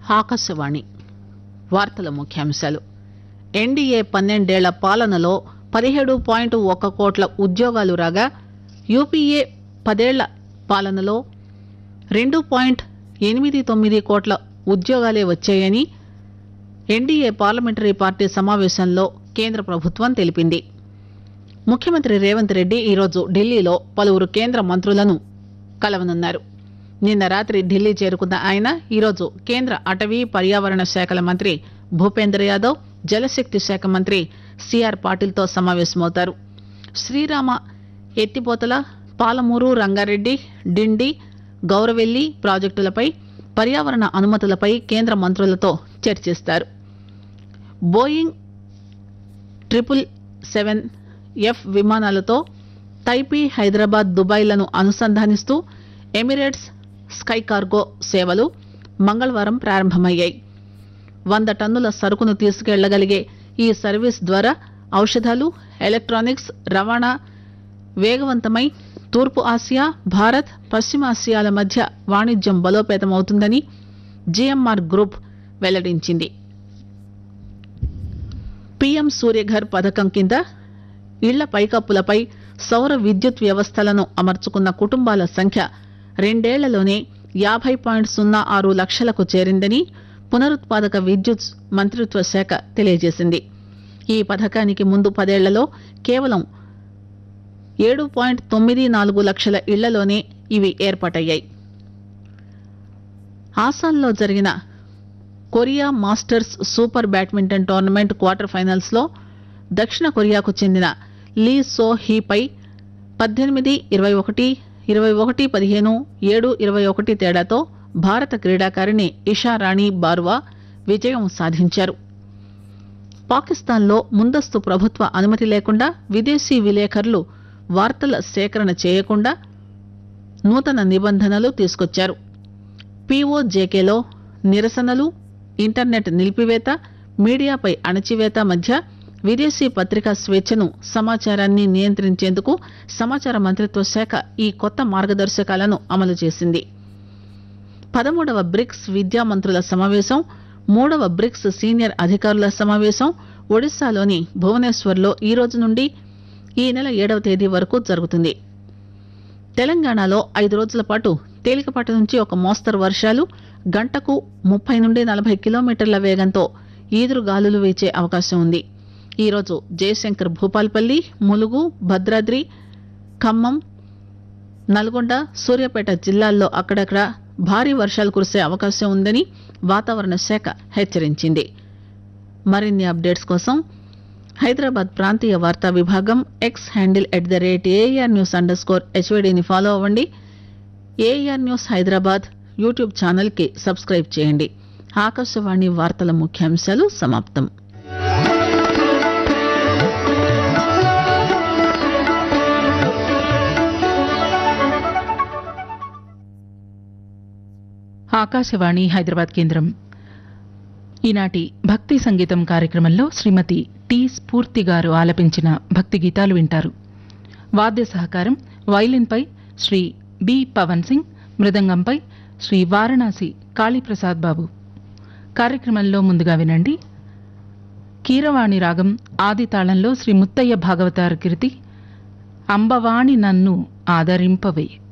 ఆకాశవాణి వార్తల ముఖ్యాంశాలు ఎన్డీఏ పన్నెండేళ్ల పాలనలో పదిహేడు పాయింట్ ఒక్క కోట్ల ఉద్యోగాలు రాగా యూపీఏ పదేళ్ల పాలనలో రెండు పాయింట్ ఎనిమిది తొమ్మిది కోట్ల ఉద్యోగాలే వచ్చాయని ఎన్డీఏ పార్లమెంటరీ పార్టీ సమావేశంలో కేంద్ర ప్రభుత్వం తెలిపింది ముఖ్యమంత్రి రేవంత్ రెడ్డి ఈరోజు ఢిల్లీలో పలువురు కేంద్ర మంత్రులను కలవనున్నారు నిన్న రాత్రి ఢిల్లీ చేరుకున్న ఆయన ఈరోజు కేంద్ర అటవీ పర్యావరణ శాఖల మంత్రి భూపేంద్ర యాదవ్ జలశక్తి శాఖ మంత్రి సిఆర్ పాటిల్తో సమావేశమవుతారు శ్రీరామ ఎత్తిపోతల పాలమూరు రంగారెడ్డి డిండి గౌరవెల్లి ప్రాజెక్టులపై పర్యావరణ అనుమతులపై కేంద్ర మంత్రులతో చర్చిస్తారు బోయింగ్ ట్రిపుల్ సెవెన్ ఎఫ్ విమానాలతో తైపీ హైదరాబాద్ దుబాయ్లను అనుసంధానిస్తూ ఎమిరేట్స్ స్కై కార్గో సేవలు మంగళవారం ప్రారంభమయ్యాయి వంద టన్నుల సరుకును తీసుకెళ్లగలిగే ఈ సర్వీస్ ద్వారా ఔషధాలు ఎలక్ట్రానిక్స్ రవాణా వేగవంతమై తూర్పు ఆసియా భారత్ పశ్చిమాసియాల మధ్య వాణిజ్యం బలోపేతమవుతుందని జీఎంఆర్ గ్రూప్ వెల్లడించింది పీఎం సూర్యఘర్ పథకం కింద ఇళ్ల పైకప్పులపై సౌర విద్యుత్ వ్యవస్థలను అమర్చుకున్న కుటుంబాల సంఖ్య రెండేళ్లలోనే యాభై పాయింట్ సున్నా ఆరు లక్షలకు చేరిందని పునరుత్పాదక విద్యుత్ మంత్రిత్వ శాఖ తెలియజేసింది ఈ పథకానికి ముందు పదేళ్లలో కేవలం ఏడు పాయింట్ తొమ్మిది నాలుగు లక్షల ఇళ్లలోనే ఇవి ఏర్పాటయ్యాయి ఆసాంలో జరిగిన Korea masters super badminton tournament quarter finals లో దక్షిణ కొరియాకు చెందిన లీ సో హీపై పద్దెనిమిది ఇరవై ఒకటి ఇరవై ఒకటి పదిహేను ఏడు ఇరవై ఒకటి తేడాతో భారత క్రీడాకారిణి ఇషా రాణి బార్వా విజయం సాధించారు పాకిస్తాన్లో ముందస్తు ప్రభుత్వ అనుమతి లేకుండా విదేశీ విలేకరులు వార్తల సేకరణ చేయకుండా నూతన నిబంధనలు తీసుకొచ్చారు పీఓజేకేలో నిరసనలు ఇంటర్నెట్ నిలిపివేత మీడియాపై అణచివేత మధ్య విదేశీ పత్రికా స్వేచ్ఛను సమాచారాన్ని నియంత్రించేందుకు సమాచార మంత్రిత్వ శాఖ ఈ కొత్త మార్గదర్శకాలను అమలు చేసింది పదమూడవ బ్రిక్స్ విద్యా మంత్రుల సమావేశం మూడవ బ్రిక్స్ సీనియర్ అధికారుల సమావేశం ఒడిశాలోని భువనేశ్వర్లో ఈ రోజు నుండి ఈ నెల ఏడవ తేదీ వరకు జరుగుతుంది తెలంగాణలో ఐదు రోజుల పాటు తేలికపాటి నుంచి ఒక మోస్తరు వర్షాలు గంటకు ముప్పై నుండి నలభై కిలోమీటర్ల వేగంతో ఈదురు గాలులు వీచే అవకాశం ఉంది ఈరోజు జయశంకర్ భూపాల్పల్లి ములుగు భద్రాద్రి ఖమ్మం నల్గొండ సూర్యాపేట జిల్లాల్లో అక్కడక్కడ భారీ వర్షాలు కురిసే అవకాశం ఉందని వాతావరణ శాఖ హెచ్చరించింది మరిన్ని అప్డేట్స్ కోసం హైదరాబాద్ ప్రాంతీయ వార్తా విభాగం X handle at the rate AR news under score హెచ్వైడీని ఫాలో అవ్వండి ఏఆర్ న్యూస్ హైదరాబాద్ యూట్యూబ్ ఛానల్కి సబ్స్క్రైబ్ చేయండి ఆకాశవాణి వార్తల ముఖ్యాంశాలు సమాప్తం ఆకాశవాణి హైదరాబాద్ కేంద్రం ఈనాటి భక్తి సంగీతం కార్యక్రమంలో శ్రీమతి టి స్ఫూర్తి గారు ఆలపించిన భక్తి గీతాలు వింటారు వాద్య సహకారం వైలిన్పై శ్రీ బి పవన్ సింగ్ మృదంగంపై శ్రీ వారణాసి కాళీప్రసాద్ బాబు కార్యక్రమంలో ముందుగా వినండి కీరవాణి రాగం ఆది తాళంలో శ్రీ ముత్తయ్య భాగవతార కీర్తి అంబవాణి నన్ను ఆదరింపవే